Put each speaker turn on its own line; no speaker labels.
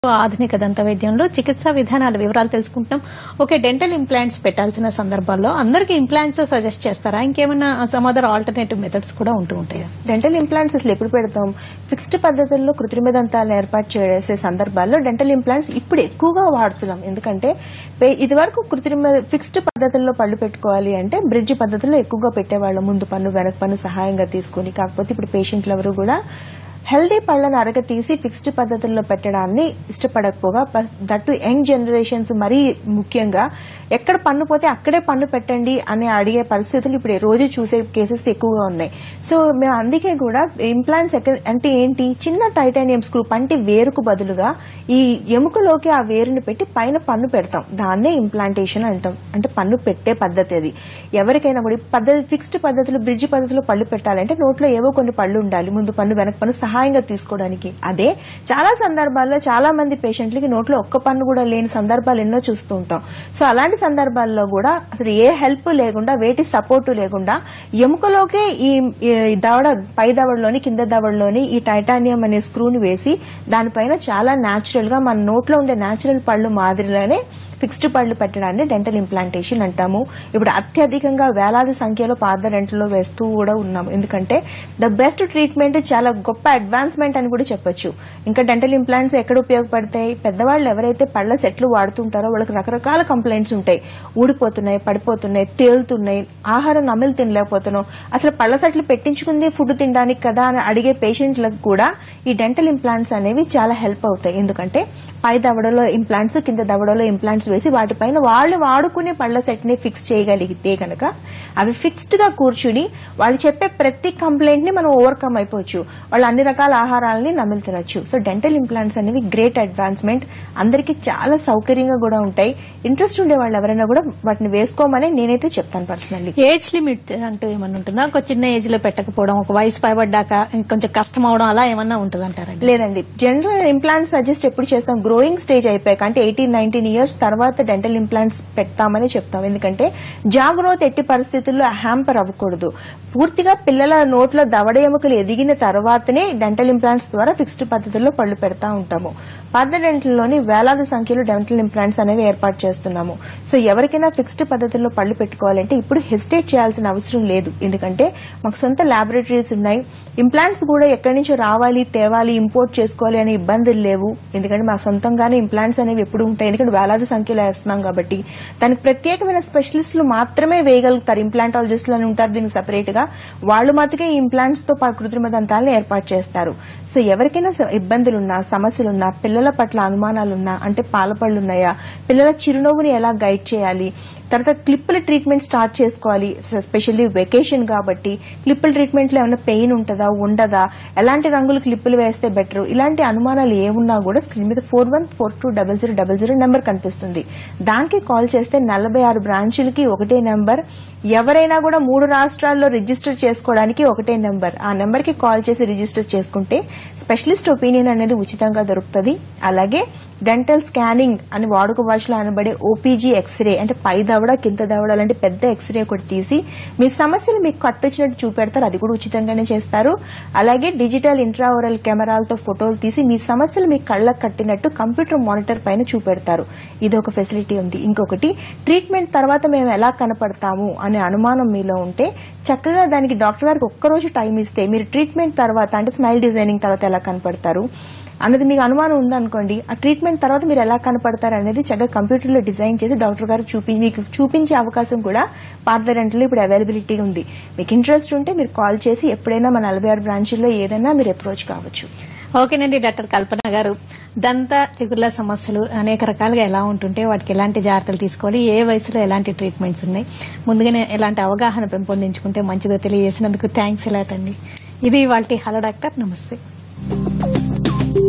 ఆధునిక దంత వైద్యంలో చికిత్సా విధానాల వివరాలు తెలుసుకుంటున్నాం ఓకే డెంటల్ ఇంప్లాంట్స్ పెట్టాల్సిన సందర్భాల్లో అందరికీ ఇంప్లాంట్స్ సజెస్ట్ చేస్తారా ఇంకేమైనా సమ్ అదర్ ఆల్టర్నేటివ్ మెథడ్స్ కూడా ఉంటూ ఉంటాయి
డెంటల్ ఇంప్లాంట్స్ అసలు ఎప్పుడు పెడతాం ఫిక్స్డ్ పద్ధతుల్లో కృత్రిమ దంతాలను ఏర్పాటు చేసే సందర్భాల్లో డెంటల్ ఇంప్లాంట్స్ ఇప్పుడు ఎక్కువగా వాడుతున్నాం ఎందుకంటే పే- ఇదివరకు కృత్రిమ ఫిక్స్డ్ పద్ధతుల్లో పళ్ళు పెట్టుకోవాలి అంటే బ్రిడ్జ్ పద్ధతిలో ఎక్కువగా పెట్టేవాళ్ళం ముందు పన్ను వెనక పన్ను సహాయంగా తీసుకుని కాకపోతే ఇప్పుడు పేషెంట్లు ఎవరు కూడా హెల్దీ పళ్ళను అరగ తీసి ఫిక్స్డ్ పద్ధతుల్లో పెట్టడాన్ని ఇష్టపడకపోగా ప- దట్టు యంగ్ జనరేషన్స్ మరీ ముఖ్యంగా ఎక్కడ పన్ను పోతే అక్కడే పన్ను పెట్టండి అని అడిగే పరిస్థితులు ఇప్పుడు రోజు చూసే కేసెస్ ఎక్కువగా ఉన్నాయి సో మేము అందుకే కూడా ఇంప్లాంట్స్ ఎక్కడ అంటే ఏంటి చిన్న టైటానియం స్క్రూ పంటి వేరుకు బదులుగా ఈ ఎముకలోకి ఆ వేరుని పెట్టి పైన పన్ను పెడతాం దాన్నే ఇంప్లాంటేషన్ అంటాం అంటే పన్ను పెట్టే పద్ధతి అది ఎవరికైనా కూడా ఈ పద్ధతి ఫిక్స్డ్ పద్ధతులు బ్రిడ్జ్ పద్ధతిలో పళ్ళు పెట్టాలంటే నోట్లో ఏవో కొన్ని పళ్ళు ఉండాలి ముందు పన్ను వెనక పన్ను సహాయంగా తీసుకోవడానికి అదే చాలా సందర్భాల్లో చాలా మంది పేషెంట్లకి నోట్లో ఒక్క పన్ను కూడా లేని సందర్భాలు ఎన్నో చూస్తూ ఉంటాం సో అలాంటి సందర్భాల్లో కూడా అసలు ఏ హెల్ప్ లేకుండా వేటి సపోర్ట్ లేకుండా ఎముకలోకే ఈ ఈ దవడ పై దవడలోని కింద దవడలోని ఈ టైటానియం అనే స్క్రూని వేసి దానిపైన చాలా న్యాచురల్ గా మన నోట్లో ఉండే న్యాచురల్ పళ్ళు మాదిరిగానే ఫిక్స్డ్ పళ్ళు పెట్టడాన్ని డెంటల్ ఇంప్లాంటేషన్ అంటాము ఇప్పుడు అత్యధికంగా వేలాది సంఖ్యలో పాత డెంటల్లో వేస్తూ కూడా ఉన్నాము ఎందుకంటే ద బెస్ట్ ట్రీట్మెంట్ చాలా గొప్ప అడ్వాన్స్మెంట్ అని కూడా చెప్పొచ్చు ఇంకా డెంటల్ ఇంప్లాంట్స్ ఎక్కడ ఉపయోగపడతాయి పెద్దవాళ్ళు ఎవరైతే పళ్ళ సెట్లు వాడుతుంటారో వాళ్ళకి రకరకాల కంప్లైంట్స్ ఉంటాయి ఊడిపోతున్నాయి పడిపోతున్నాయి తేలుతున్నాయి ఆహారం నమిలి తినలేకపోతున్నాం అసలు పళ్ళ సెట్లు పెట్టించుకుంది ఫుడ్ తినడానికి కదా అని అడిగే పేషెంట్లకు కూడా ఈ డెంటల్ ఇంప్లాంట్స్ అనేవి చాలా హెల్ప్ అవుతాయి ఎందుకంటే పై దవడలో ఇంప్లాంట్స్ కింద దవడలో ఇంప్లాంట్స్ వేసి వాటిపైన వాళ్ళు వాడుకునే పళ్ళ సెట్ ని ఫిక్స్ చేయగలిగితే కనుక అవి ఫిక్స్డ్ గా కూర్చుని వాళ్ళు చెప్పే ప్రతి కంప్లైంట్ ని మనం ఓవర్కమ్ అయిపోవచ్చు వాళ్ళు అన్ని రకాల ఆహారాలని నమిలి తినొచ్చు సో డెంటల్ ఇంప్లాంట్స్ అనేవి గ్రేట్ అడ్వాన్స్మెంట్ అందరికీ చాలా సౌకర్యంగా కూడా ఉంటాయి ఇంట్రెస్ట్ ఉండే వాళ్ళు ఎవరైనా కూడా వాటిని వేసుకోమని నేనైతే చెప్తాను పర్సనల్లీ
ఏజ్ లిమిట్ అంటూ ఏమన్నా ఉంటుందా ఒక చిన్న ఏజ్ లో పెట్టకపోవడం ఒక వయసు పైబడ్డాక కొంచెం కష్టం అవడం అలా ఏమన్నా ఉంటుందంటారా
లేదండి జనరల్ ఇంప్లాంట్స్ సజెస్ట్ ఎప్పుడు చేస్తాం గ్రోయింగ్ స్టేజ్ అయిపోయాక అంటే ఎయిటీన్ నైన్టీన్ ఇయర్స్ తర్వాత డెంటల్ ఇంప్లాంట్స్ పెడతామని చెప్తాం ఎందుకంటే జా గ్రోత్ ఎట్టి పరిస్థితుల్లో హ్యాంపర్ అవ్వకూడదు పూర్తిగా పిల్లల నోట్లో దవడ ఎముకలు ఎదిగిన తర్వాతనే డెంటల్ ఇంప్లాంట్స్ ద్వారా ఫిక్స్డ్ పద్ధతుల్లో పళ్ళు పెడతా ఉంటాము పాత డెంటల్లోని వేలాది సంఖ్యలో డెంటల్ ఇంప్లాంట్స్ అనేవి ఏర్పాటు చేస్తున్నాము సో ఎవరికైనా ఫిక్స్డ్ పద్ధతుల్లో పళ్ళు పెట్టుకోవాలంటే ఇప్పుడు హెసిటేట్ చేయాల్సిన అవసరం లేదు ఎందుకంటే మాకు సొంత ల్యాబొరేటరీస్ ఉన్నాయి ఇంప్లాంట్స్ కూడా ఎక్కడి నుంచో రావాలి తేవాలి ఇంపోర్ట్ చేసుకోవాలి అనే ఇబ్బందులు లేవు ఎందుకంటే మా సొంతంగానే ఇంప్లాంట్స్ అనేవి ఎప్పుడు ఉంటాయి ఎందుకంటే వేలాది సంఖ్యలో వేస్తున్నాం కాబట్టి దానికి ప్రత్యేకమైన స్పెషలిస్టులు మాత్రమే వేయగలుగుతారు ఇంప్లాంటాలజిస్టులు అని ఉంటారు దీనికి సపరేట్ గా వాళ్ళు మాత్రమే ఈ ఇంప్లాంట్స్ తో పాటు కృత్రిమ దంతాలను ఏర్పాటు చేస్తారు సో ఎవరికైనా స- ఇబ్బందులున్నా సమస్యలున్నా పిల్లల పట్ల అనుమానాలున్నా అంటే పాలపళ్ళు ఉన్నాయా పిల్లల చిరునవ్వుని ఎలా గైడ్ చేయాలి తర్వాత క్లిప్పుల ట్రీట్మెంట్ స్టార్ట్ చేసుకోవాలి స్పెషల్లీ వెకేషన్ కాబట్టి క్లిప్పుల ట్రీట్మెంట్ లో ఏమైనా పెయిన్ ఉంటుందా ఉండదా ఎలాంటి రంగులు క్లిప్పులు వేస్తే బెటర్ ఇలాంటి అనుమానాలు ఏమున్నా కూడా స్క్రీన్ మీద four one four two double zero double zero number కనిపిస్తుంది దానికి కాల్ చేస్తే నలభై ఆరు బ్రాంచులకి ఒకటే నెంబర్ ఎవరైనా కూడా మూడు రాష్ట్రాల్లో రిజిస్టర్ చేసుకోవడానికి ఒకటే నెంబర్ ఆ నెంబర్ కి కాల్ చేసి రిజిస్టర్ చేసుకుంటే స్పెషలిస్ట్ ఒపీనియన్ అనేది ఉచితంగా దొరుకుతుంది అలాగే డెంటల్ స్కానింగ్ అని వాడుక భాషలో అనబడే ఓపీజీ ఎక్స్రే అంటే పై దవడ కింద దవడ లాంటి పెద్ద ఎక్స్రే ఒకటి తీసి మీ సమస్యలు మీకు కట్టొచ్చినట్టు చూపెడతారు అది కూడా ఉచితంగానే చేస్తారు అలాగే డిజిటల్ ఇంట్రావరల్ కెమెరాలతో ఫోటోలు తీసి మీ సమస్యలు మీ కళ్ళకు కట్టినట్టు కంప్యూటర్ మానిటర్ పైన చూపెడతారు ఇది ఒక ఫెసిలిటీ ఉంది ఇంకొకటి ట్రీట్మెంట్ తర్వాత మేము ఎలా కనపడతాము అనే అనుమానం మీలో ఉంటే చక్కగా దానికి డాక్టర్ గారికి ఒక్కరోజు టైం ఇస్తే మీరు ట్రీట్మెంట్ తర్వాత అంటే స్మైల్ డిజైనింగ్ తర్వాత ఎలా కనపడతారు అన్నది మీకు అనుమానం ఉందనుకోండి ఆ ట్రీట్మెంట్ తర్వాత మీరు ఎలా కనపడతారు అనేది చక్కగా కంప్యూటర్లో డిజైన్ చేసి డాక్టర్ గారు చూపి మీకు చూపించే అవకాశం కూడా పాత రెంట్లో ఇప్పుడు అవైలబిలిటీ ఉంది మీకు ఇంట్రెస్ట్ ఉంటే మీరు కాల్ చేసి ఎప్పుడైనా మన నలభై ఆరు బ్రాంచుల్లో ఏదైనా మీరు అప్రోచ్ కావచ్చు
ఓకేనండి డాక్టర్ కల్పన గారు దంత చిగుర్ల సమస్యలు అనేక రకాలుగా ఎలా ఉంటుంటే వాటికి ఎలాంటి జాగ్రత్తలు తీసుకోవాలి ఏ వయసులో ఎలాంటి ట్రీట్మెంట్స్ ఉన్నాయి ముందుగానే ఎలాంటి అవగాహన పెంపొందించుకుంటే మంచిదో తెలియజేసినందుకు థ్యాంక్స్ ఎలాటండి ఇది వాళ్ళ హలో డాక్టర్ నమస్తే